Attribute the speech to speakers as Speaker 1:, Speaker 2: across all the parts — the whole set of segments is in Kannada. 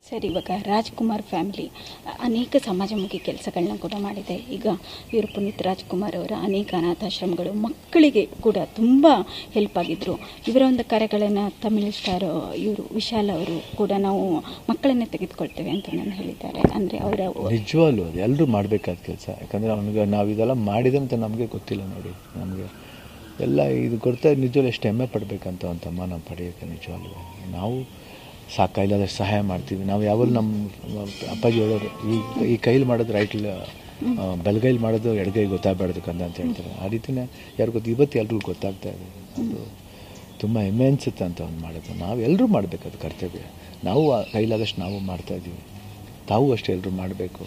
Speaker 1: ಸರ್ ಇವಾಗ ರಾಜ್ಕುಮಾರ್ ಫ್ಯಾಮಿಲಿ ಅನೇಕ ಸಮಾಜಮುಖಿ ಕೆಲಸಗಳನ್ನ ಕೂಡ ಮಾಡಿದೆ ಈಗ ಇವರು ಪುನೀತ್ ರಾಜ್ಕುಮಾರ್ ಅವರ ಅನೇಕ ಅನಾಥಾಶ್ರಮಗಳು ಮಕ್ಕಳಿಗೆ ಕೂಡ ತುಂಬ ಹೆಲ್ಪ್ ಆಗಿದ್ದರು ಇವರ ಒಂದು ಕಾರ್ಯಗಳನ್ನು ತಮಿಳು ಸ್ಟಾರ್ ಇವರು ವಿಶಾಲ್ ಅವರು ಕೂಡ ನಾವು ಮಕ್ಕಳನ್ನೇ ತೆಗೆದುಕೊಳ್ತೇವೆ ಅಂತ ನಾನು ಹೇಳಿದ್ದಾರೆ ಅಂದರೆ ಅವರ
Speaker 2: ನಿಜವಾಗ್ಲೂ ಅದು ಎಲ್ಲರೂ ಮಾಡಬೇಕಾದ ಕೆಲಸ ಯಾಕಂದರೆ ಅವನಿಗೆ ನಾವು ಇದೆಲ್ಲ ಮಾಡಿದಂತ ನಮಗೆ ಗೊತ್ತಿಲ್ಲ ನೋಡಿ ನಮಗೆ ಎಲ್ಲ ಇದು ಕೊಡ್ತಾ ನಿಜವಾಗ್ಲೂ ಎಷ್ಟು ಹೆಮ್ಮೆ ಪಡಬೇಕಂತ ಒಂದು ತಮ್ಮ ನಾವು ಪಡೆಯೋಕ್ಕೆ ನಿಜವಾಗ್ಲೂ ನಾವು ಸಾಕಾಯಿಲ್ಲದಷ್ಟು ಸಹಾಯ ಮಾಡ್ತೀವಿ ನಾವು ಯಾವಾಗಲೂ ನಮ್ಮ ಅಪ್ಪಾಜಿ ಹೇಳೋರು ಈ ಈ ಕೈಲಿ ಮಾಡೋದು ರೈಟ್ ಬಲಗೈಲಿ ಮಾಡೋದು ಎಡಗೈ ಗೊತ್ತಾಗಬಾರ್ದು ಕಂದ ಅಂತ ಹೇಳ್ತಾರೆ ಆ ರೀತಿನೇ ಯಾರು ಗೊತ್ತು ಇವತ್ತು ಎಲ್ರಿಗೂ ಗೊತ್ತಾಗ್ತಾ ಇದೆ ಅದು ತುಂಬ ಹೆಮ್ಮೆ ಅನಿಸುತ್ತೆ ಅಂತ ಒಂದು ಮಾಡೋದು ನಾವು ಎಲ್ಲರೂ ಮಾಡಬೇಕು ಅದು ಕರ್ತವ್ಯ ನಾವು ಆ ಕೈಲಾದಷ್ಟು ನಾವು ಮಾಡ್ತಾ ಇದ್ದೀವಿ ತಾವು ಅಷ್ಟೇ ಎಲ್ಲರೂ ಮಾಡಬೇಕು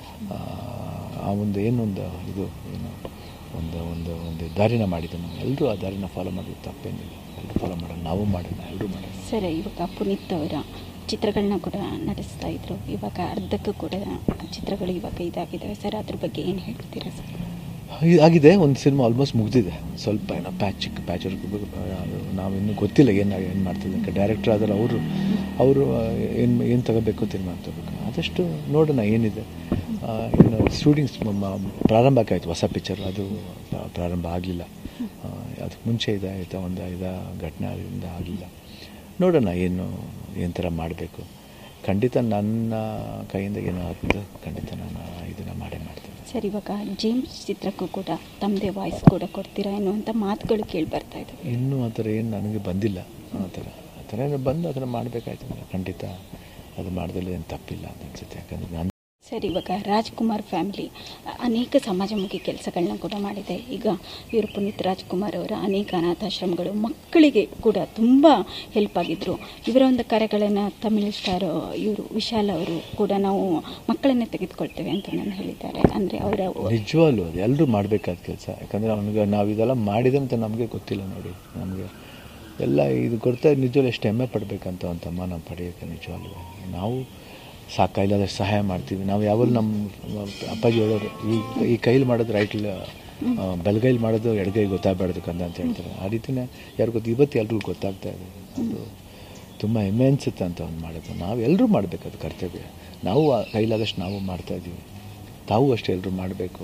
Speaker 2: ಆ ಒಂದು ಏನೊಂದು ಇದು ಏನು ಒಂದು ಒಂದು ಒಂದು ದಾರಿನ ಮಾಡಿದ್ದು ಎಲ್ಲರೂ ಆ ದಾರಿನ ಫಾಲೋ ಮಾಡೋದು ತಪ್ಪೇನಿಲ್ಲ ಎಲ್ಲರೂ ಫಾಲೋ ಮಾಡೋಣ ನಾವು ಮಾಡೋಣ ಎಲ್ಲರೂ ಮಾಡೋಣ
Speaker 1: ಸರ್ ಇವಾಗ ಪುನೀತ್ ಅವರ ಚಿತ್ರಗಳನ್ನ ಕೂಡ ನಡೆಸ್ತಾ ಇದ್ರು ಇವಾಗ ಅರ್ಧಕ್ಕೂ ಕೂಡ ಚಿತ್ರಗಳು ಇವಾಗ ಇದಾಗಿದ್ದಾವೆ ಸರ್ ಅದ್ರ ಬಗ್ಗೆ ಏನು ಹೇಳ್ತೀರಾ ಸರ್
Speaker 2: ಇದು ಆಗಿದೆ ಒಂದು ಸಿನಿಮಾ ಆಲ್ಮೋಸ್ಟ್ ಮುಗ್ದಿದೆ ಸ್ವಲ್ಪ ಏನೋ ಪ್ಯಾಚ್ ಚಿಕ್ಕ ಪ್ಯಾಚ್ ನಾವಿನ್ನೂ ಗೊತ್ತಿಲ್ಲ ಏನು ಏನು ಮಾಡ್ತಿದ್ದೆ ಡೈರೆಕ್ಟರ್ ಆದ್ರೆ ಅವರು ಅವರು ಏನು ಏನು ತಗೋಬೇಕು ತೀರ್ಮಾನ ತಗೋಬೇಕು ಆದಷ್ಟು ನೋಡೋಣ ಏನಿದೆ ಆ, ಇನ್ನು ಶೂಟಿಂಗ್ಸ್ ಪ್ರಾರಂಭ ಆಯ್ತು ಹೊಸ ಪಿಕ್ಚರ್ ಅದು ಪ್ರ- ಪ್ರಾರಂಭ ಆಗಲಿಲ್ಲ ಅದಕ್ಕೆ ಮುಂಚೆ ಇದೆ ಆಯಿತಾ ಒಂದು ಐದ ಘಟನೆ ಅದರಿಂದ ಆಗಲಿಲ್ಲ ನೋಡೋಣ ಏನು ಏನು ಥರ ಮಾಡಬೇಕು ಖಂಡಿತ ನನ್ನ ಕೈಯಿಂದ ಏನೋ ಆಗ್ತದೆ ಖಂಡಿತ ನಾನು ಇದನ್ನು ಮಾಡೇ ಮಾಡ್ತೀನಿ
Speaker 1: ಸರ್ ಇವಾಗ ಜೇಮ್ಸ್ ಚಿತ್ರಕ್ಕೂ ಕೂಡ ತಮ್ಮದೇ ವಾಯ್ಸ್ ಕೂಡ ಕೊಡ್ತೀರಾ ಎನ್ನುವಂಥ ಮಾತುಗಳು ಕೇಳಿ ಬರ್ತಾ ಇದ್ದಾವೆ
Speaker 2: ಇನ್ನೂ ಆ ಥರ ಏನು ನನಗೆ ಬಂದಿಲ್ಲ ಆ ಥರ ಆ ಥರ ಏನೋ ಬಂದು ಅದನ್ನು ಮಾಡಬೇಕಾಯ್ತು ಖಂಡಿತ ಅದು ಮಾಡಿದಲ್ಲಿ ಏನು ತಪ್ಪಿಲ್ಲ ಅಂತ ಅನ್ಸುತ್ತೆ ಯಾಕಂದರೆ ನಾನು
Speaker 1: ಸರ್ ಇವಾಗ ರಾಜ್ಕುಮಾರ್ ಫ್ಯಾಮಿಲಿ ಅನೇಕ ಸಮಾಜಮುಖಿ ಕೆಲಸಗಳನ್ನ ಕೂಡ ಮಾಡಿದೆ ಈಗ ಇವರು ಪುನೀತ್ ರಾಜ್ಕುಮಾರ್ ಅವರ ಅನೇಕ ಅನಾಥಾಶ್ರಮಗಳು ಮಕ್ಕಳಿಗೆ ಕೂಡ ತುಂಬ ಹೆಲ್ಪ್ ಆಗಿದ್ದರು ಇವರ ಒಂದು ಕಾರ್ಯಗಳನ್ನು ತಮಿಳು ಸ್ಟಾರ್ ಇವರು ವಿಶಾಲ್ ಅವರು ಕೂಡ ನಾವು ಮಕ್ಕಳನ್ನೇ ತೆಗೆದುಕೊಳ್ತೇವೆ ಅಂತ ನಾನು ಹೇಳಿದ್ದಾರೆ ಅಂದರೆ ಅವರ
Speaker 2: ನಿಜವಾಗ್ಲೂ ಅದು ಎಲ್ಲರೂ ಮಾಡಬೇಕಾದ ಕೆಲಸ ಯಾಕಂದರೆ ಅವನಿಗೆ ನಾವು ಇದೆಲ್ಲ ಮಾಡಿದಂತ ನಮಗೆ ಗೊತ್ತಿಲ್ಲ ನೋಡಿ ನಮಗೆ ಎಲ್ಲ ಇದು ಕೊಡ್ತಾ ನಿಜವಾಗ್ಲೂ ಎಷ್ಟು ಹೆಮ್ಮೆ ಪಡಬೇಕಂತ ಒಂದು ತಮ್ಮ ನಾವು ಪಡೆಯೋಕ್ಕೆ ನಿಜವಾಗ್ಲೂ ನಾವು ಸಾಕಾಯಿಲ್ಲದಷ್ಟು ಸಹಾಯ ಮಾಡ್ತೀವಿ ನಾವು ಯಾವಾಗಲೂ ನಮ್ಮ ಅಪ್ಪಾಜಿ ಹೇಳೋರು ಈ ಈ ಕೈಲಿ ಮಾಡೋದು ರೈಟ್ ಬಲಗೈಲಿ ಮಾಡೋದು ಎಡಗೈ ಗೊತ್ತಾಗಬಾರ್ದು ಕಂದ ಅಂತ ಹೇಳ್ತಾರೆ ಆ ರೀತಿನೇ ಯಾರು ಗೊತ್ತು ಇವತ್ತು ಎಲ್ರಿಗೂ ಗೊತ್ತಾಗ್ತಾ ಇದೆ ಅದು ತುಂಬ ಹೆಮ್ಮೆ ಅನಿಸುತ್ತೆ ಅಂತ ಒಂದು ಮಾಡೋದು ನಾವು ಎಲ್ಲರೂ ಮಾಡಬೇಕು ಅದು ಕರ್ತವ್ಯ ನಾವು ಆ ಕೈಲಾದಷ್ಟು ನಾವು ಮಾಡ್ತಾ ಇದ್ದೀವಿ ತಾವು ಅಷ್ಟೇ ಎಲ್ಲರೂ ಮಾಡಬೇಕು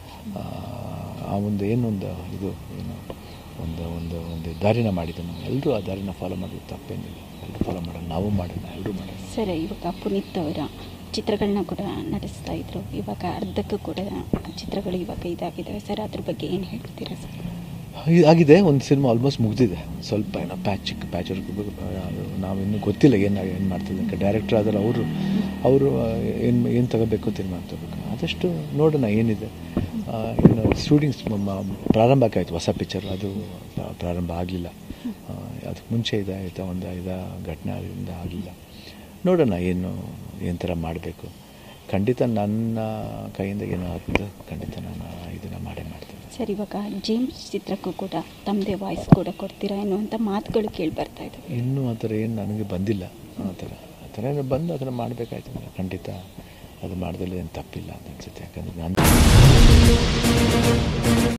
Speaker 2: ಆ ಒಂದು ಏನೊಂದು ಇದು ಏನು ಒಂದು ಒಂದು ಒಂದು ದಾರಿನ ಮಾಡಿದ್ದು ಎಲ್ಲರೂ ಆ ದಾರಿನ ಫಾಲೋ ಮಾಡೋದು ತಪ್ಪೇನಿಲ್ಲ ಎಲ್ಲರೂ ಫಾಲೋ ಮಾಡೋಣ ನಾವು ಮಾಡೋಣ ಎಲ್ಲರೂ ಮಾಡೋಣ
Speaker 1: ಸರ್ ಇವಾಗ ಪುನೀತ್ ಅವರ ಚಿತ್ರಗಳನ್ನ ಕೂಡ ನಡೆಸ್ತಾ ಇದ್ರು ಇವಾಗ ಅರ್ಧಕ್ಕೂ ಕೂಡ ಚಿತ್ರಗಳು ಇವಾಗ ಇದಾಗಿದ್ದಾವೆ ಸರ್ ಅದ್ರ ಬಗ್ಗೆ ಏನು ಹೇಳ್ತೀರಾ ಸರ್
Speaker 2: ಇದು ಆಗಿದೆ ಒಂದು ಸಿನಿಮಾ ಆಲ್ಮೋಸ್ಟ್ ಮುಗ್ದಿದೆ ಸ್ವಲ್ಪ ಏನೋ ಪ್ಯಾಚ್ ಚಿಕ್ಕ ಪ್ಯಾಚ್ ನಾವಿನ್ನೂ ಗೊತ್ತಿಲ್ಲ ಏನು ಏನು ಮಾಡ್ತಿದ್ದೆ ಡೈರೆಕ್ಟರ್ ಆದ್ರೆ ಅವರು ಅವರು ಏನು ಏನು ತಗೋಬೇಕು ತೀರ್ಮಾನ ತಗೋಬೇಕು ಆದಷ್ಟು ನೋಡೋಣ ಏನಿದೆ ಆ, ಇನ್ನು ಶೂಟಿಂಗ್ಸ್ ಪ್ರಾರಂಭ ಆಯ್ತು ಹೊಸ ಪಿಕ್ಚರ್ ಅದು ಪ್ರ- ಪ್ರಾರಂಭ ಆಗಲಿಲ್ಲ ಅದಕ್ಕೆ ಮುಂಚೆ ಇದೆ ಆಯಿತಾ ಒಂದು ಐದ ಘಟನೆ ಅದರಿಂದ ಆಗಲಿಲ್ಲ ನೋಡೋಣ ಏನು ಏನು ಥರ ಮಾಡಬೇಕು ಖಂಡಿತ ನನ್ನ ಕೈಯಿಂದ ಏನೋ ಆಗ್ತದೆ ಖಂಡಿತ ನಾನು ಇದನ್ನು ಮಾಡೇ ಮಾಡ್ತೀನಿ
Speaker 1: ಸರ್ ಇವಾಗ ಜೇಮ್ಸ್ ಚಿತ್ರಕ್ಕೂ ಕೂಡ ತಮ್ಮದೇ ವಾಯ್ಸ್ ಕೂಡ ಕೊಡ್ತೀರಾ ಎನ್ನುವಂಥ ಮಾತುಗಳು ಕೇಳಿ ಬರ್ತಾ ಇದ್ದಾವೆ
Speaker 2: ಇನ್ನೂ ಆ ಥರ ಏನು ನನಗೆ ಬಂದಿಲ್ಲ ಆ ಥರ ಆ ಥರ ಏನೋ ಬಂದು ಅದನ್ನು ಮಾಡಬೇಕಾಯ್ತು ಖಂಡಿತ ಅದು ಮಾಡಿದಲ್ಲಿ ಏನು ತಪ್ಪಿಲ್ಲ ಅಂತ ಅನ್ಸುತ್ತೆ ಯಾಕಂದರೆ ನಾನು